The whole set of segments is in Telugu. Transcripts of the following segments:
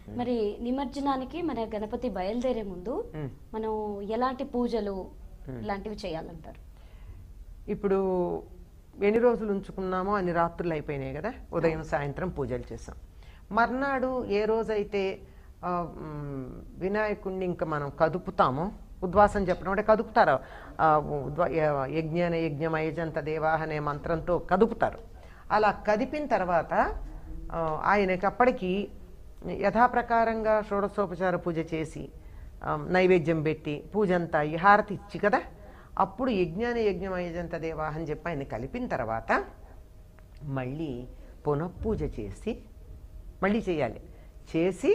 మరి నిమజ్జనానికి మన గణపతి బయలుదేరే ముందు మ్మ్. మనం ఎలాంటి పూజలు ఇలాంటివి చేయాలంటారు ఇప్పుడు ఎన్ని రోజులు ఉంచుకున్నామో అన్ని రాత్రులు అయిపోయినాయి కదా ఉదయం సాయంత్రం పూజలు చేసాం మర్నాడు ఏ రోజైతే ఆ, మ్, వినాయకుడిని ఇంకా మనం కదుపుతామో ఉద్వాసం చెప్పడం అంటే కదుపుతారు ఆ, ఉద్వా- య- యజ్ఞాన యజ్ఞం అయజంత దేవాహ అనే మంత్రంతో కదుపుతారు అలా కదిపిన తర్వాత ఆ, ఆయనకి అప్పటికి యథాప్రకారంగా షోడశోపచార పూజ చేసి ఆ, నైవేద్యం పెట్టి పూజ అంతా అయ్యి హారతి ఇచ్చి కదా అప్పుడు యజ్ఞాన యజ్ఞం అయ్యేంత దేవా అని చెప్పి ఆయన కలిపిన తర్వాత మళ్ళీ పునఃపూజ చేసి మళ్ళీ చేయాలి చేసి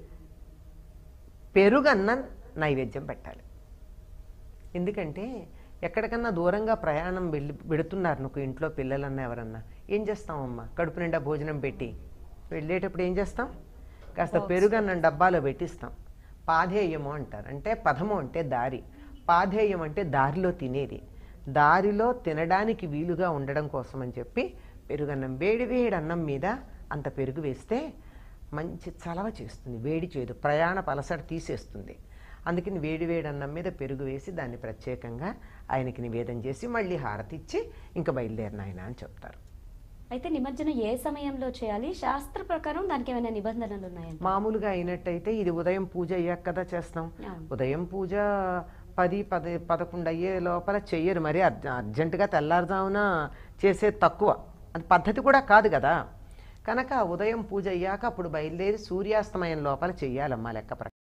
పెరుగన్న నైవేద్యం పెట్టాలి ఎందుకంటే ఎక్కడికన్నా దూరంగా ప్రయాణం వెళ్ళి పెడుతున్నారు నువ్వు ఇంట్లో పిల్లలన్నా ఎవరన్నా ఏం చేస్తామమ్మా కడుపు నిండా భోజనం పెట్టి వెళ్ళేటప్పుడు ఏం చేస్తాం కాస్త పెరుగన్నం డబ్బాలో పెట్టిస్తాం పాధేయము అంటారు అంటే పదము అంటే దారి పాధేయం అంటే దారిలో తినేది దారిలో తినడానికి వీలుగా ఉండడం కోసం అని చెప్పి పెరుగన్నం వేడి వేడి అన్నం మీద అంత పెరుగు వేస్తే మంచి చలవ చేస్తుంది వేడి చేయదు ప్రయాణ పలసట తీసేస్తుంది అందుకని వేడి వేడి అన్నం మీద పెరుగు వేసి దాన్ని ప్రత్యేకంగా ఆయనకి నివేదన చేసి మళ్ళీ హారతి ఇచ్చి ఇంకా బయలుదేరిన ఆయన అని చెప్తారు అయితే నిమజ్జనం ఏ సమయంలో చేయాలి శాస్త్ర ప్రకారం దానికి ఏమైనా నిబంధనలు ఉన్నాయంట మామూలుగా అయినట్టయితే ఇది ఉదయం పూజ అయ్యాక కదా చేస్తాం అవును. ఉదయం పూజ పది పది పదకొండు అయ్యే లోపల చెయ్యరు మరి అర్జ అర్జెంటుగా తెల్లారుజామున చేసేది తక్కువ అది పద్ధతి కూడా కాదు కదా కనుక ఉదయం పూజ అయ్యాక అప్పుడు బయలుదేరి సూర్యాస్తమయం లోపల చెయ్యాలమ్మా లెక్క ప్రకారం